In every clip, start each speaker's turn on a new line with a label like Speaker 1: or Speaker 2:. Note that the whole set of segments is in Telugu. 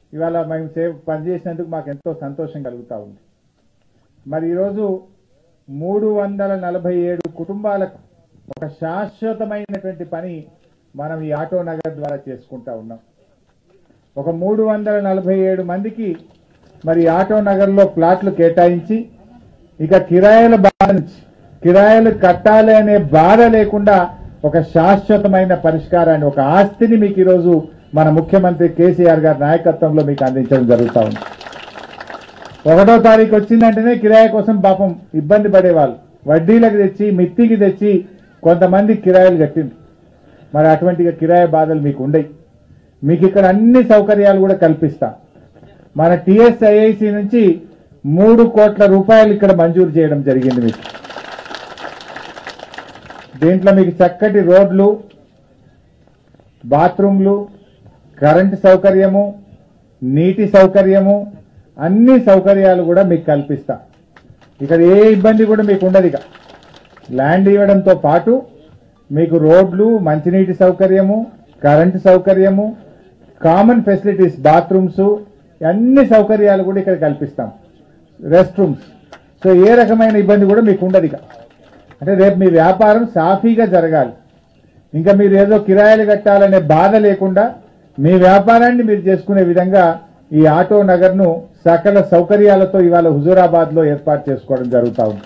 Speaker 1: ఇవాళ మేము సేవ పనిచేసినందుకు మాకు ఎంతో సంతోషం కలుగుతా ఉంది మరి ఈరోజు మూడు వందల నలభై ఏడు కుటుంబాలకు ఒక శాశ్వతమైనటువంటి పని మనం ఈ ఆటో నగర్ ద్వారా చేసుకుంటా ఉన్నాం ఒక మూడు వందల నలభై ఏడు మందికి మరి ఆటో నగర్లో ప్లాట్లు కేటాయించి ఇక కిరాయిల బాధ నుంచి కిరాయిలు కట్టాలి అనే బాధ లేకుండా ఒక శాశ్వతమైన పరిష్కారాన్ని ఒక ఆస్తిని మీకు ఈరోజు మన ముఖ్యమంత్రి కేసీఆర్ గారి నాయకత్వంలో మీకు అందించడం జరుగుతా ఉంది ఒకటో తారీఖు వచ్చిందంటేనే కిరాయి కోసం పాపం ఇబ్బంది పడేవాళ్ళు వడ్డీలకు తెచ్చి మిత్తికి తెచ్చి కొంతమంది కిరాయిలు కట్టింది మరి అటువంటి కిరాయి బాధలు మీకు ఉండయి మీకు ఇక్కడ అన్ని సౌకర్యాలు కూడా కల్పిస్తాం మన టిఎస్ఐఐసి నుంచి మూడు కోట్ల రూపాయలు ఇక్కడ మంజూరు చేయడం జరిగింది మీకు దీంట్లో మీకు చక్కటి రోడ్లు బాత్రూమ్లు కరెంటు సౌకర్యము నీటి సౌకర్యము అన్ని సౌకర్యాలు కూడా మీకు కల్పిస్తా ఇక్కడ ఏ ఇబ్బంది కూడా మీకు ఉండదు ఇక ల్యాండ్ ఇవ్వడంతో పాటు మీకు రోడ్లు మంచినీటి సౌకర్యము కరెంటు సౌకర్యము కామన్ ఫెసిలిటీస్ బాత్రూమ్స్ అన్ని సౌకర్యాలు కూడా ఇక్కడ కల్పిస్తాం రెస్ట్ రూమ్స్ సో ఏ రకమైన ఇబ్బంది కూడా మీకు ఉండదు ఇక అంటే రేపు మీ వ్యాపారం సాఫీగా జరగాలి ఇంకా మీరు ఏదో కిరాయిలు కట్టాలనే బాధ లేకుండా మీ వ్యాపారాన్ని మీరు చేసుకునే విధంగా ఈ ఆటో నగర్ను సకల సౌకర్యాలతో ఇవాళ హుజూరాబాద్ లో ఏర్పాటు చేసుకోవడం జరుగుతా ఉంది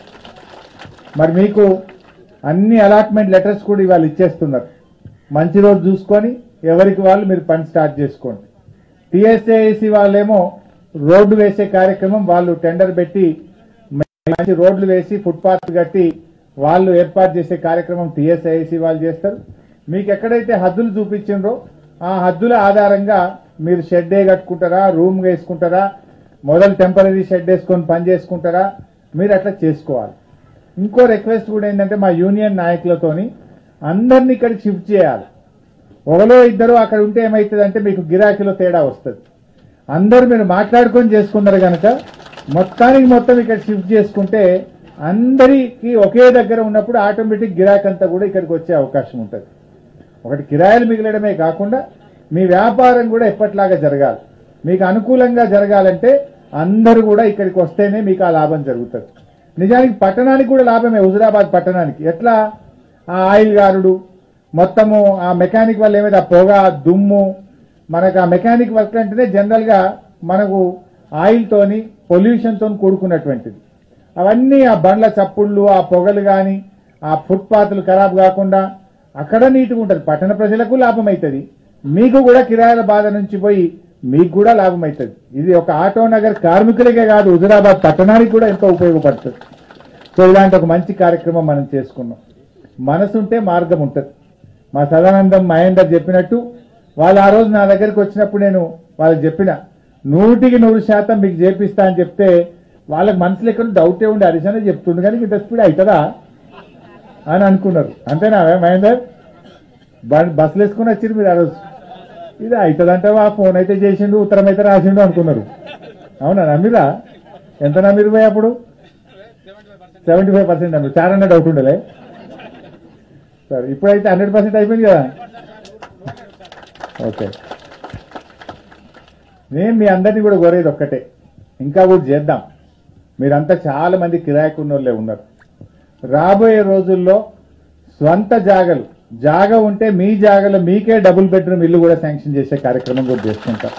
Speaker 1: మరి మీకు అన్ని అలాట్మెంట్ లెటర్స్ కూడా ఇవాళ ఇచ్చేస్తున్నారు మంచి రోజు చూసుకొని ఎవరికి వాళ్ళు మీరు పని స్టార్ట్ చేసుకోండి టిఎస్ఏసి వాళ్ళేమో రోడ్డు వేసే కార్యక్రమం వాళ్ళు టెండర్ పెట్టి మంచి రోడ్లు వేసి ఫుట్పాత్ కట్టి వాళ్ళు ఏర్పాటు చేసే కార్యక్రమం టిఎస్ఐసి వాళ్ళు చేస్తారు మీకు ఎక్కడైతే హద్దులు చూపించిండ్రో ఆ హద్దుల ఆధారంగా మీరు షెడ్ కట్టుకుంటారా రూమ్ వేసుకుంటారా మొదలు టెంపరీ షెడ్ వేసుకొని పని చేసుకుంటారా మీరు అట్లా చేసుకోవాలి ఇంకో రిక్వెస్ట్ కూడా ఏంటంటే మా యూనియన్ నాయకులతోని అందరినీ ఇక్కడికి షిఫ్ట్ చేయాలి ఒకలో ఇద్దరు అక్కడ ఉంటే ఏమవుతుంది అంటే మీకు గిరాకీలో తేడా వస్తుంది అందరూ మీరు మాట్లాడుకొని చేసుకున్నారు కనుక మొత్తానికి మొత్తం ఇక్కడ షిఫ్ట్ చేసుకుంటే అందరికీ ఒకే దగ్గర ఉన్నప్పుడు ఆటోమేటిక్ గిరాక్ అంతా కూడా ఇక్కడికి వచ్చే అవకాశం ఉంటుంది ఒకటి కిరాయిలు మిగిలడమే కాకుండా మీ వ్యాపారం కూడా ఎప్పటిలాగా జరగాలి మీకు అనుకూలంగా జరగాలంటే అందరూ కూడా ఇక్కడికి వస్తేనే మీకు ఆ లాభం జరుగుతుంది నిజానికి పట్టణానికి కూడా లాభమే హుజురాబాద్ పట్టణానికి ఎట్లా ఆ ఆయిల్ గారుడు మొత్తము ఆ మెకానిక్ వల్ల ఏమైతే ఆ పొగ ఆ దుమ్ము మనకు ఆ మెకానిక్ వర్క్ అంటేనే జనరల్ గా మనకు ఆయిల్ తోని పొల్యూషన్ తోని కూడుకున్నటువంటిది అవన్నీ ఆ బండ్ల చప్పుళ్ళు ఆ పొగలు గాని ఆ ఫుట్పాత్లు ఖరాబ్ కాకుండా అక్కడ నీట్గా ఉంటుంది పట్టణ ప్రజలకు లాభం అవుతుంది మీకు కూడా కిరాయిల బాధ నుంచి పోయి మీకు కూడా లాభం అవుతుంది ఇది ఒక ఆటో నగర్ కార్మికులకే కాదు హుజురాబాద్ పట్టణానికి కూడా ఎంతో ఉపయోగపడుతుంది సో ఇలాంటి ఒక మంచి కార్యక్రమం మనం చేసుకున్నాం మనసుంటే మార్గం ఉంటుంది మా సదానందం మహేందర్ చెప్పినట్టు వాళ్ళు ఆ రోజు నా దగ్గరికి వచ్చినప్పుడు నేను వాళ్ళకి చెప్పిన నూటికి నూరు శాతం మీకు చేపిస్తా అని చెప్తే వాళ్ళకి మనసులో ఎక్కడ డౌటే ఉండి హరిశనే చెప్తుండు కానీ ఇంత స్పీడ్ అవుతుందా అని అనుకున్నారు అంతేనా మహేందర్ బ- బస్సులు వేసుకుని వచ్చింది మీరు ఆ రోజు ఇది అవుతుందంటే ఆ ఫోన్ అయితే చేసిండు ఉత్తరం అయితే రాసిండు అనుకున్నారు అవునా నమ్మిరా ఎంత నమ్మిరు పోయి అప్పుడు సెవెంటీ ఫైవ్ పర్సెంట్ నమ్మిరు చాలా డౌట్ ఉండలే సరే ఇప్పుడైతే హండ్రెడ్ పర్సెంట్ అయిపోయింది కదా ఓకే నేను మీ అందరినీ కూడా కోరేది ఒక్కటే ఇంకా కూడా చేద్దాం మీరంతా చాలా మంది కిరాయకున్నోళ్ళే ఉన్నారు రాబోయే రోజుల్లో స్వంత జాగలు జాగ ఉంటే మీ జాగలో మీకే డబుల్ బెడ్రూమ్ ఇల్లు కూడా శాంక్షన్ చేసే కార్యక్రమం కూడా చేసుకుంటాం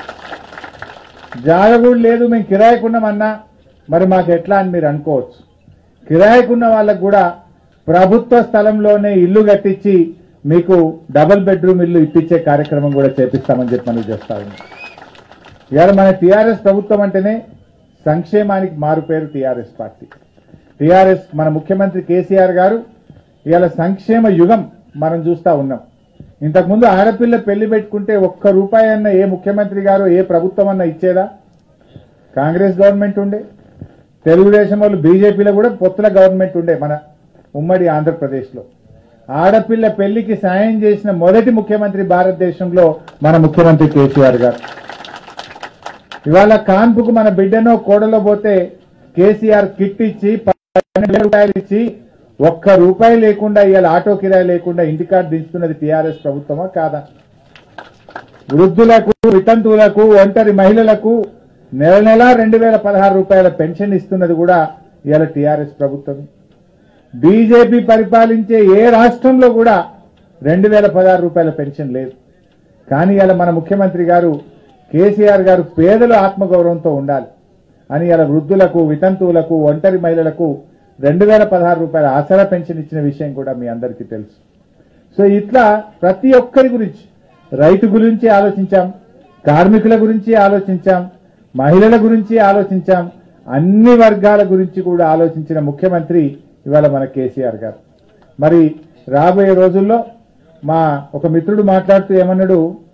Speaker 1: జాగ కూడా లేదు మేము కిరాయికున్నామన్నా మరి మాకు ఎట్లా అని మీరు అనుకోవచ్చు కిరాయికున్న వాళ్ళకు కూడా ప్రభుత్వ స్థలంలోనే ఇల్లు కట్టించి మీకు డబుల్ బెడ్రూమ్ ఇల్లు ఇప్పించే కార్యక్రమం కూడా చేపిస్తామని చెప్పి మనం చేస్తా ఉన్నాం ఇవాళ మన టీఆర్ఎస్ ప్రభుత్వం అంటేనే సంక్షేమానికి మారు పేరు టీఆర్ఎస్ పార్టీ టీఆర్ఎస్ మన ముఖ్యమంత్రి కేసీఆర్ గారు ఇవాళ సంక్షేమ యుగం మనం చూస్తా ఉన్నాం ఇంతకుముందు ఆడపిల్ల పెళ్లి పెట్టుకుంటే ఒక్క రూపాయి అన్న ఏ ముఖ్యమంత్రి గారు ఏ ప్రభుత్వం అన్న ఇచ్చేదా కాంగ్రెస్ గవర్నమెంట్ ఉండే తెలుగుదేశం వాళ్ళు బీజేపీలో కూడా పొత్తుల గవర్నమెంట్ ఉండే మన ఉమ్మడి ఆంధ్రప్రదేశ్లో ఆడపిల్ల పెళ్లికి సాయం చేసిన మొదటి ముఖ్యమంత్రి భారతదేశంలో మన ముఖ్యమంత్రి కేసీఆర్ గారు ఇవాళ కాన్పుకు మన బిడ్డనో కోడలో పోతే కేసీఆర్ కిట్ ఇచ్చి పన్నెండు వేల రూపాయలు ఇచ్చి ఒక్క రూపాయి లేకుండా ఇవాళ ఆటో కిరాయి లేకుండా ఇంటికాడ దించుతున్నది టీఆర్ఎస్ ప్రభుత్వమా కాదా వృద్ధులకు వితంతువులకు ఒంటరి మహిళలకు నెల నెల రెండు వేల పదహారు రూపాయల పెన్షన్ ఇస్తున్నది కూడా ఇవాళ టీఆర్ఎస్ ప్రభుత్వం బీజేపీ పరిపాలించే ఏ రాష్ట్రంలో కూడా రెండు వేల పదహారు రూపాయల పెన్షన్ లేదు కానీ ఇలా మన ముఖ్యమంత్రి గారు కేసీఆర్ గారు పేదల ఆత్మగౌరవంతో ఉండాలి అని ఇలా వృద్ధులకు వితంతువులకు ఒంటరి మహిళలకు రెండు వేల పదహారు రూపాయల ఆసరా పెన్షన్ ఇచ్చిన విషయం కూడా మీ అందరికీ తెలుసు సో ఇట్లా ప్రతి ఒక్కరి గురించి రైతు గురించి ఆలోచించాం కార్మికుల గురించి ఆలోచించాం మహిళల గురించి ఆలోచించాం అన్ని వర్గాల గురించి కూడా ఆలోచించిన ముఖ్యమంత్రి ఇవాళ మన కేసీఆర్ గారు మరి రాబోయే రోజుల్లో మా ఒక మిత్రుడు మాట్లాడుతూ ఏమన్నాడు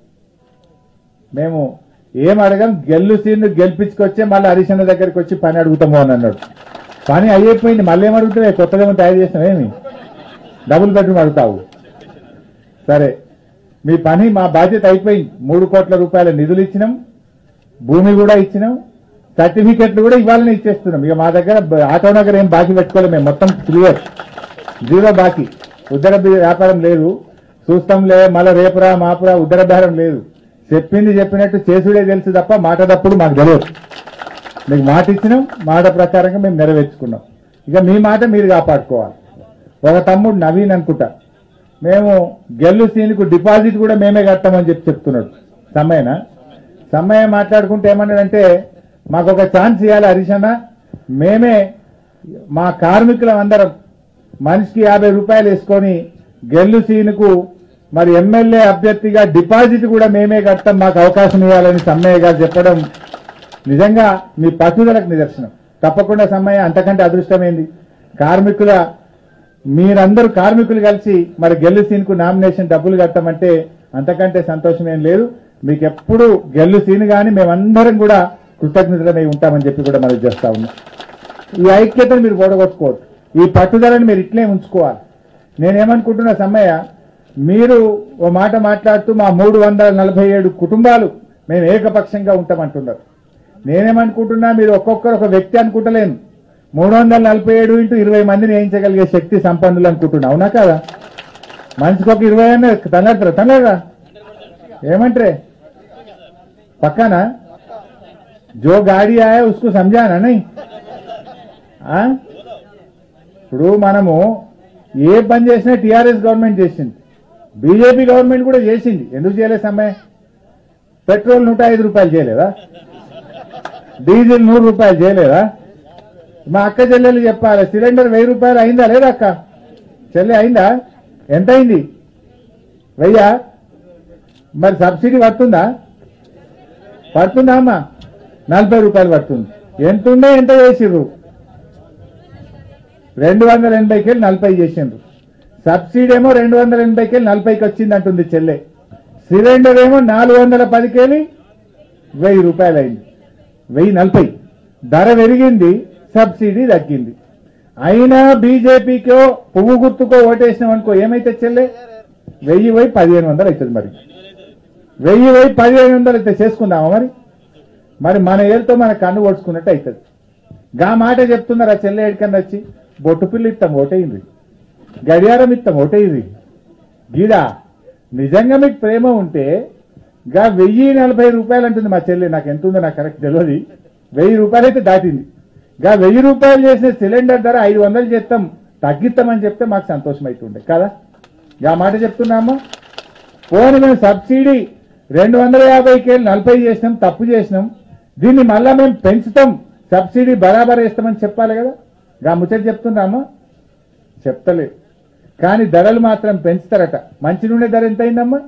Speaker 1: మేము ఏం అడగం గెల్లు సీన్ను గెలిపించుకొచ్చే మళ్ళీ హరిశన్న దగ్గరికి వచ్చి పని అడుగుతాము అని అన్నాడు పని అయిపోయింది మళ్ళీ ఏం అడుగుతావే కొత్తగా ఏమో తయారు చేసినాం ఏమి డబుల్ బెడ్రూమ్ అడుగుతావు సరే మీ పని మా బాధ్యత అయిపోయింది మూడు కోట్ల రూపాయల నిధులు ఇచ్చినాం భూమి కూడా ఇచ్చినాం సర్టిఫికెట్లు కూడా ఇవ్వాలని ఇచ్చేస్తున్నాం ఇక మా దగ్గర బ- ఆటో నగర్ ఏం బాకీ పెట్టుకోలేదు మేము మొత్తం క్లియర్ జీరో బాకీ ఉద్దర బి- వ్యాపారం లేదు చూస్తాంలే మళ్ళీ రేపురా మాపురా ఉద్దర బేరం లేదు చెప్పింది చెప్పినట్టు చేసుడే తెలుసు తప్ప మాట తప్పుడు మాకు తెలియదు మీకు మాట ఇచ్చినాం మాట ప్రకారంగా మేము నెరవేర్చుకున్నాం ఇక మీ మాట మీరు కాపాడుకోవాలి ఒక తమ్ముడు నవీన్ అనుకుంటా మేము గెల్లు సీన్కు డిపాజిట్ కూడా మేమే కట్టామని చెప్పి చెప్తున్నాడు సమ్మయ్యనా సమ్మయ్య మాట్లాడుకుంటే ఏమన్నాడంటే మాకు ఒక ఛాన్స్ ఇవ్వాలి హరీషన్న మేమే మా కార్మికులం అందరం మనిషికి యాభై రూపాయలు వేసుకొని గెల్లు సీనుకు మరి ఎమ్మెల్యే అభ్యర్థిగా డిపాజిట్ కూడా మేమే కడతాం మాకు అవకాశం ఇవ్వాలని సమ్మయ్య గారు చెప్పడం నిజంగా మీ పట్టుదలకు నిదర్శనం తప్పకుండా సమ్మయ్య అంతకంటే అదృష్టమైంది కార్మికుల మీరందరూ కార్మికులు కలిసి మరి గెల్లు సీన్కు నామినేషన్ డబ్బులు కట్టమంటే అంతకంటే సంతోషం ఏం లేదు మీకు ఎప్పుడు గెల్లు సీన్ కానీ మేమందరం కూడా కృతజ్ఞతలమై ఉంటామని చెప్పి కూడా మనం చేస్తా ఉన్నాం ఈ ఐక్యతను మీరు ఓడగొట్టుకోవద్దు ఈ పట్టుదలను మీరు ఇట్లే ఉంచుకోవాలి నేనేమనుకుంటున్నా సమ్మయ్య మీరు ఓ మాట మాట్లాడుతూ మా మూడు వందల నలభై ఏడు కుటుంబాలు మేము ఏకపక్షంగా ఉంటామంటున్నారు నేనేమనుకుంటున్నా మీరు ఒక్కొక్కరు ఒక వ్యక్తి అనుకుంటలేను మూడు వందల నలభై ఏడు ఇంటూ ఇరవై మందిని వేయించగలిగే శక్తి సంపన్నులు అనుకుంటున్నా అవునా కదా మనిషికి ఒక ఇరవై అన్న తనడతారా తనడరా ఏమంటారే పక్కానా जो गाड़ी आया उसको समझाना नहीं ఆ? ఇప్పుడు మనము ఏ పని చేసినా టీఆర్ఎస్ గవర్నమెంట్ చేసింది బీజేపీ గవర్నమెంట్ కూడా చేసింది ఎందుకు చేయలేదు సమ్మె పెట్రోల్ నూట ఐదు రూపాయలు చేయలేదా డీజిల్ నూరు రూపాయలు చేయలేదా మా అక్క చెల్లెలు చెప్పాలి సిలిండర్ వెయ్యి రూపాయలు అయిందా లేదా అక్క చెల్లె అయిందా ఎంత అయింది వెయ్యా మరి సబ్సిడీ పడుతుందా పడుతుందా అమ్మా నలభై రూపాయలు పడుతుంది ఎంత ఉండే ఎంత చేసిర్రు రెండు వందల ఎనభైకి వెళ్ళి నలభై చేసిండ్రు సబ్సిడీ ఏమో రెండు వందల ఎనభైకి వెళ్ళి నలభైకి వచ్చింది అంటుంది చెల్లె సిలిండర్ ఏమో నాలుగు వందల పదికి వెళ్ళి వెయ్యి రూపాయలు అయింది వెయ్యి నలభై ధర పెరిగింది సబ్సిడీ తగ్గింది అయినా బీజేపీకో పువ్వు గుర్తుకో ఓటేసినాం అనుకో ఏమైతే చెల్లె వెయ్యి పోయి పదిహేను వందలు అవుతుంది మరి వెయ్యి పోయి పదిహేను వందలు అయితే చేసుకుందామా మరి మరి మన ఏళ్ళతో మన కన్ను ఓడ్చుకున్నట్టు అవుతుంది గా మాట చెప్తున్నారు ఆ చెల్లె ఏడికన్నా వచ్చి బొట్టు పిల్లి ఇస్తాం ఓటైంది గడియారం ఇస్తాం ఓటైంది గీడా నిజంగా మీకు ప్రేమ ఉంటే గా వెయ్యి నలభై రూపాయలు అంటుంది మా చెల్లి నాకు ఎంత ఉందో నాకు కరెక్ట్ తెలియదు వెయ్యి రూపాయలు అయితే దాటింది గా వెయ్యి రూపాయలు చేసిన సిలిండర్ ధర ఐదు వందలు చేస్తాం తగ్గిస్తామని చెప్తే మాకు సంతోషం అవుతుండే కదా గా మాట చెప్తున్నామా పోను మేము సబ్సిడీ రెండు వందల యాభైకి వెళ్ళి నలభై చేసినాం తప్పు చేసినాం దీన్ని మళ్ళా మేము పెంచుతాం సబ్సిడీ బరాబర్ వేస్తామని చెప్పాలి కదా గా ముచ్చట చెప్తున్నామా చెప్తలేదు కానీ ధరలు మాత్రం పెంచుతారట మంచి నూనె ధర ఎంత అయిందమ్మా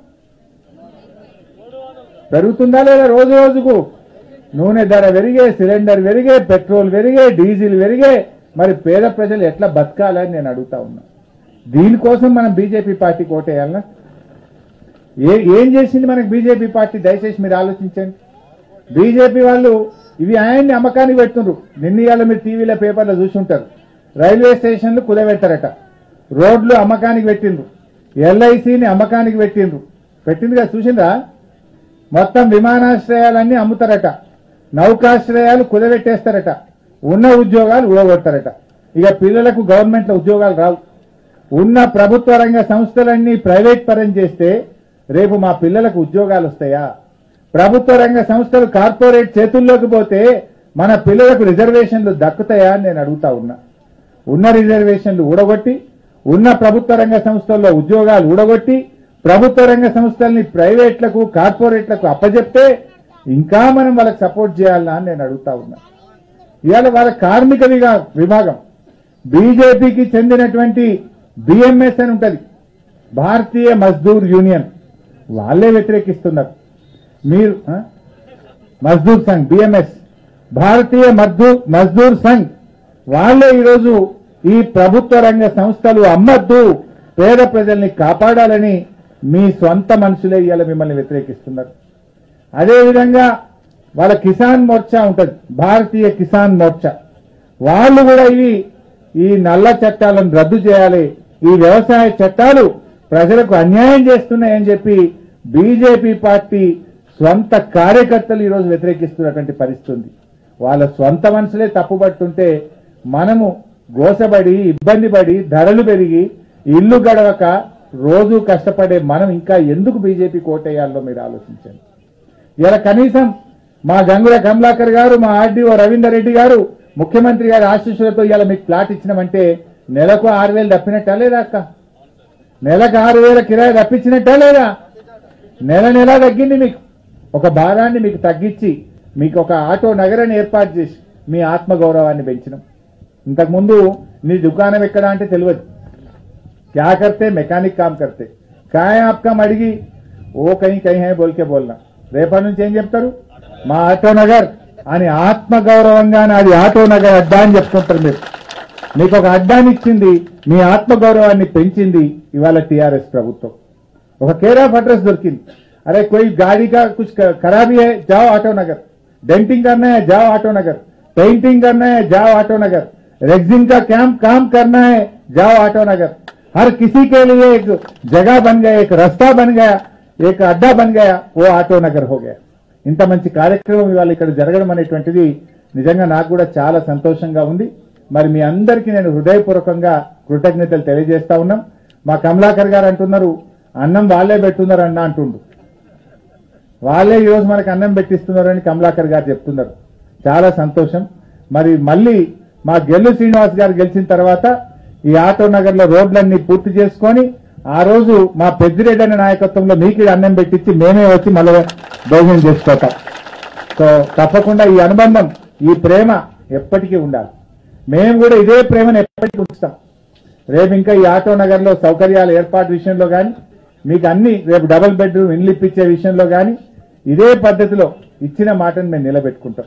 Speaker 1: పెరుగుతుందా లేదా రోజు రోజుకు నూనె ధర పెరిగే సిలిండర్ పెరిగే పెట్రోల్ పెరిగే డీజిల్ పెరిగే మరి పేద ప్రజలు ఎట్లా బతకాలని నేను అడుగుతా ఉన్నా దీనికోసం మనం బీజేపీ పార్టీకి ఓటేయాలనా ఏ ఏం చేసింది మనకు బీజేపీ పార్టీ దయచేసి మీరు ఆలోచించండి బీజేపీ వాళ్ళు ఇవి ఆయన్ని అమ్మకానికి పెడుతుండ్రు నిన్న ఇవాళ మీరు టీవీలో పేపర్లో చూసుంటారు రైల్వే స్టేషన్లు కుదబెట్టారట రోడ్లు అమ్మకానికి పెట్టిండ్రు ఎల్ఐసిని అమ్మకానికి పెట్టిండ్రు పెట్టింది కదా చూసిండ్రా మొత్తం విమానాశ్రయాలన్నీ అమ్ముతారట నౌకాశ్రయాలు కుదబెట్టేస్తారట ఉన్న ఉద్యోగాలు ఊడగొడతారట ఇక పిల్లలకు గవర్నమెంట్లో ఉద్యోగాలు రావు ఉన్న ప్రభుత్వ రంగ సంస్థలన్నీ ప్రైవేట్ పరం చేస్తే రేపు మా పిల్లలకు ఉద్యోగాలు వస్తాయా ప్రభుత్వ రంగ సంస్థలు కార్పొరేట్ చేతుల్లోకి పోతే మన పిల్లలకు రిజర్వేషన్లు దక్కుతాయా అని నేను అడుగుతా ఉన్నా ఉన్న రిజర్వేషన్లు ఊడగొట్టి ఉన్న ప్రభుత్వ రంగ సంస్థల్లో ఉద్యోగాలు ఊడగొట్టి ప్రభుత్వ రంగ సంస్థల్ని ప్రైవేట్లకు కార్పొరేట్లకు అప్పజెప్తే ఇంకా మనం వాళ్ళకి సపోర్ట్ చేయాలనా అని నేను అడుగుతా ఉన్నా ఇవాళ వాళ్ళ కార్మిక విగా- విభాగం బీజేపీకి చెందినటువంటి బిఎంఎస్ అని ఉంటది భారతీయ మజ్దూర్ యూనియన్ వాళ్ళే వ్యతిరేకిస్తున్నారు మీరు ఆ? మజ్దూర్ సంఘ్ బిఎంఎస్ భారతీయ మజ్దూర్ మజ్దూర్ సంఘ్ వాళ్ళే ఈరోజు ఈ ప్రభుత్వ రంగ సంస్థలు అమ్మద్దు పేద ప్రజల్ని కాపాడాలని మీ సొంత మనుషులే ఇవాళ మిమ్మల్ని వ్యతిరేకిస్తున్నారు అదేవిధంగా వాళ్ళ కిసాన్ మోర్చా ఉంటది భారతీయ కిసాన్ మోర్చా వాళ్ళు కూడా ఇవి ఈ నల్ల చట్టాలను రద్దు చేయాలి ఈ వ్యవసాయ చట్టాలు ప్రజలకు అన్యాయం చేస్తున్నాయని చెప్పి బీజేపీ పార్టీ స్వంత కార్యకర్తలు ఈరోజు వ్యతిరేకిస్తున్నటువంటి పరిస్థితి ఉంది వాళ్ళ స్వంత మనుషులే తప్పుపడుతుంటే మనము గోసబడి ఇబ్బంది పడి ధరలు పెరిగి ఇల్లు గడవక రోజు కష్టపడే మనం ఇంకా ఎందుకు బీజేపీ కోటేయాలో మీరు ఆలోచించండి ఇలా కనీసం మా గంగుల కమలాకర్ గారు మా ఆర్డీఓ రవీందర్ రెడ్డి గారు ముఖ్యమంత్రి గారి ఆశీస్సులతో ఇలా మీకు ప్లాట్ ఇచ్చినామంటే నెలకు ఆరు వేలు తప్పినట్టా లేదా అక్క నెలకు ఆరు వేల కిరాయి తప్పించినట్టా లేదా నెల నెల తగ్గింది మీకు ఒక భారాన్ని మీకు తగ్గించి మీకు ఒక ఆటో నగరాన్ని ఏర్పాటు చేసి మీ ఆత్మగౌరవాన్ని పెంచినాం ఇంతకుముందు నీ దుకాణం ఎక్కడ అంటే తెలియదు क्या करते मैकेनिक काम करते काय आपका అడిగి ఓ కहीं కहीं है बोल के बोलना రేపటి నుంచి ఏం చెప్తారు మా ఆటో నగర్ అని ఆత్మగౌరవంగా నాది ఆటో నగర్ అడ్డా అని చెప్తుంటారు మీరు మీకు ఒక అడ్డాని ఇచ్చింది మీ ఆత్మగౌరవాన్ని పెంచింది ఇవాళ టిఆర్ఎస్ ప్రభుత్వం ఒక కేర్ ఆఫ్ అడ్రస్ దొరికింది అరే कोई गाड़ी का कुछ क- खराबी है जाओ ऑटो नगर डेंटिंग करना है जाओ ऑटो नगर पेंटिंग करना है जाओ ऑटो नगर रेक्सिन का कैंप काम करना है जाओ ऑटो नगर हर किसी के लिए एक जगह बन गया एक रास्ता बन गया एक अड्डा बन गया वो ఆటో నగర్ हो गया ఇంత మంచి కార్యక్రమం ఇవాళ ఇక్కడ జరగడం అనేటువంటిది నిజంగా నాకు కూడా చాలా సంతోషంగా ఉంది మరి మీ అందరికీ నేను హృదయపూర్వకంగా కృతజ్ఞతలు తెలియజేస్తా ఉన్నాం మా కమలాకర్ గారు అంటున్నారు అన్నం వాళ్ళే పెట్టున్నారు అన్న అంటుండు వాళ్ళే ఈరోజు మనకు అన్నం పెట్టిస్తున్నారని కమలాకర్ గారు చెప్తున్నారు చాలా సంతోషం మరి మళ్ళీ మా గెల్లు శ్రీనివాస్ గారు గెలిచిన తర్వాత ఈ ఆటో నగర్ లో రోడ్లన్నీ పూర్తి చేసుకొని ఆ రోజు మా పెద్దిరెడ్డి అనే నాయకత్వంలో మీకు ఈడ అన్నం పెట్టించి మేమే వచ్చి మళ్ళీ భోజనం చేసుకోతాం సో తప్పకుండా ఈ అనుబంధం ఈ ప్రేమ ఎప్పటికీ ఉండాలి మేము కూడా ఇదే ప్రేమను ఎప్పటికీ ఉంచుతాం రేపు ఇంకా ఈ ఆటో నగర్ లో సౌకర్యాల ఏర్పాటు విషయంలో కానీ మీకు అన్ని రేపు డబుల్ బెడ్రూమ్ ఇండ్లు ఇప్పించే విషయంలో కానీ ఇదే పద్ధతిలో ఇచ్చిన మాటను మేము నిలబెట్టుకుంటాం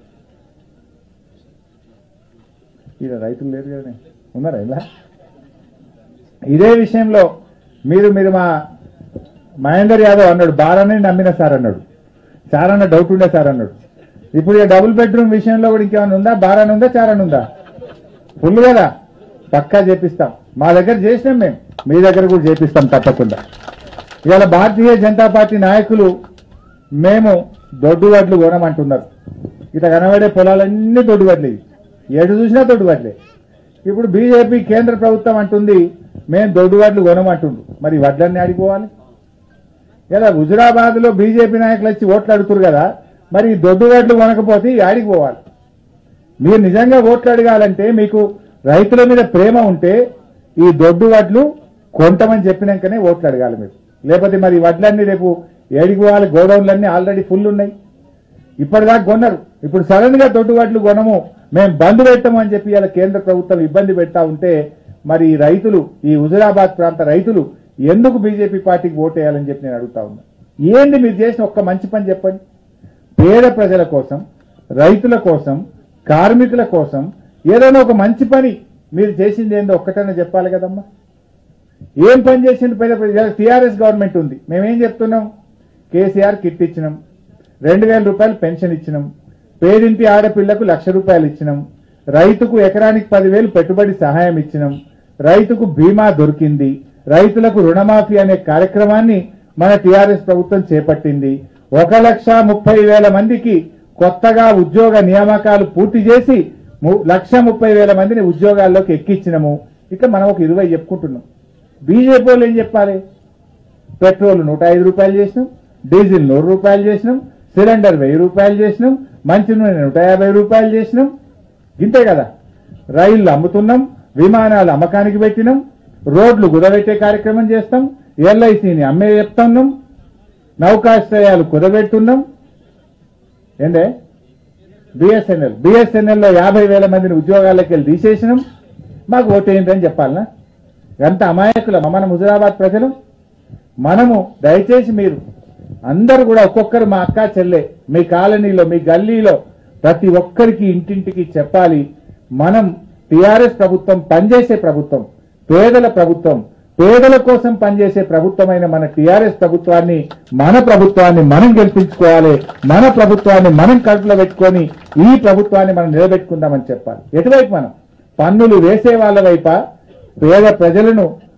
Speaker 1: ఈయన రైతులు లేరు కదా ఉన్నారా ఇలా ఇదే విషయంలో మీరు మీరు మా మహేందర్ యాదవ్ అన్నాడు బారానే నమ్మిన సార్ అన్నాడు చారన్న డౌట్ ఉండే సార్ అన్నాడు ఇప్పుడు ఈ డబుల్ బెడ్రూమ్ విషయంలో కూడా ఇంకేమైనా ఉందా బారాన్ ఉందా చారన్ ఉందా ఫుల్ కదా పక్కా చేపిస్తాం మా దగ్గర చేసినాం మేము మీ దగ్గర కూడా చేపిస్తాం తప్పకుండా ఇవాళ భారతీయ జనతా పార్టీ నాయకులు మేము దొడ్డు వడ్లు కొనమంటున్నారు ఇట్లా కనబడే పొలాలన్నీ దొడ్డు వడ్లే ఇవి. ఎటు చూసినా దొడ్డు వడ్లే ఇప్పుడు బీజేపీ కేంద్ర ప్రభుత్వం అంటుంది మేము దొడ్డు వడ్లు కొనమంటుండ్రు మరి ఈ వడ్లన్నీ ఆడిపోవాలి ఇలా హుజురాబాద్ లో బీజేపీ నాయకులు వచ్చి ఓట్లు అడుగుతారు కదా మరి ఈ దొడ్డు వడ్లు కొనకపోతే ఈ ఆడికి పోవాలి మీరు నిజంగా ఓట్లు అడగాలంటే మీకు రైతుల మీద ప్రేమ ఉంటే ఈ దొడ్డు వడ్లు కొంటమని చెప్పినాకనే ఓట్లు అడగాలి మీరు లేకపోతే మరి ఈ వడ్లన్నీ రేపు ఏడికి పోవాలి గోడౌన్లన్నీ ఆల్రెడీ ఫుల్ ఉన్నాయి ఇప్పటిదాకా కొన్నారు ఇప్పుడు సడన్ గా దొడ్డు వడ్లు కొనము మేము బంద్ పెట్టము అని చెప్పి ఇలా కేంద్ర ప్రభుత్వం ఇబ్బంది పెడతా ఉంటే మరి ఈ రైతులు ఈ హుజురాబాద్ ప్రాంత రైతులు ఎందుకు బీజేపీ పార్టీకి ఓటేయాలని చెప్పి నేను అడుగుతా ఉన్నా ఏంది మీరు చేసిన ఒక్క మంచి పని చెప్పండి పేద ప్రజల కోసం రైతుల కోసం కార్మికుల కోసం ఏదైనా ఒక మంచి పని మీరు చేసింది ఏందో ఒక్కటైనా చెప్పాలి కదమ్మా ఏం పని చేసింది పేద ప్రజలు టీఆర్ఎస్ గవర్నమెంట్ ఉంది మేమేం చెప్తున్నాం కేసీఆర్ కిట్ ఇచ్చినాం రెండు వేల రూపాయలు పెన్షన్ ఇచ్చినాం పేదింటి ఆడపిల్లకు లక్ష రూపాయలు ఇచ్చినాం రైతుకు ఎకరానికి పదివేలు పెట్టుబడి సహాయం ఇచ్చినాం రైతుకు బీమా దొరికింది రైతులకు రుణమాఫీ అనే కార్యక్రమాన్ని మన టీఆర్ఎస్ ప్రభుత్వం చేపట్టింది ఒక లక్ష ముప్పై వేల మందికి కొత్తగా ఉద్యోగ నియామకాలు పూర్తి చేసి ము- లక్ష ముప్పై వేల మందిని ఉద్యోగాల్లోకి ఎక్కించినము ఇక మనం ఒక ఇరవై చెప్పుకుంటున్నాం బీజేపీ వాళ్ళు ఏం చెప్పాలి పెట్రోల్ నూట ఐదు రూపాయలు చేసినాం డీజిల్ నూరు రూపాయలు చేసినాం సిలిండర్ వెయ్యి రూపాయలు చేసినాం మంచి నూనె నూట యాభై రూపాయలు చేసినాం ఇంతే కదా రైళ్లు అమ్ముతున్నాం విమానాలు అమ్మకానికి పెట్టినాం రోడ్లు కుదబెట్టే కార్యక్రమం చేస్తాం ఎల్ఐసిని అమ్మే చెప్తున్నాం నౌకాశ్రయాలు కుదబెడుతున్నాం ఏందే బిఎస్ఎన్ఎల్ బిఎస్ఎన్ఎల్ లో యాభై వేల మందిని ఉద్యోగాలకు వెళ్ళి తీసేసినాం మాకు ఓటేయండి చెప్పాలనా ఎంత అమాయకుల మన హుజరాబాద్ ప్రజలు మనము దయచేసి మీరు అందరూ కూడా ఒక్కొక్కరు మా అక్క చెల్లె మీ కాలనీలో మీ గల్లీలో ప్రతి ఒక్కరికి ఇంటింటికి చెప్పాలి మనం టిఆర్ఎస్ ప్రభుత్వం పనిచేసే ప్రభుత్వం పేదల ప్రభుత్వం పేదల కోసం పనిచేసే ప్రభుత్వమైన మన టిఆర్ఎస్ ప్రభుత్వాన్ని మన ప్రభుత్వాన్ని మనం గెలిపించుకోవాలి మన ప్రభుత్వాన్ని మనం కడుపులో పెట్టుకొని ఈ ప్రభుత్వాన్ని మనం నిలబెట్టుకుందామని చెప్పాలి ఎటువైపు మనం పన్నులు వేసే వాళ్ళ వైపా పేద ప్రజలను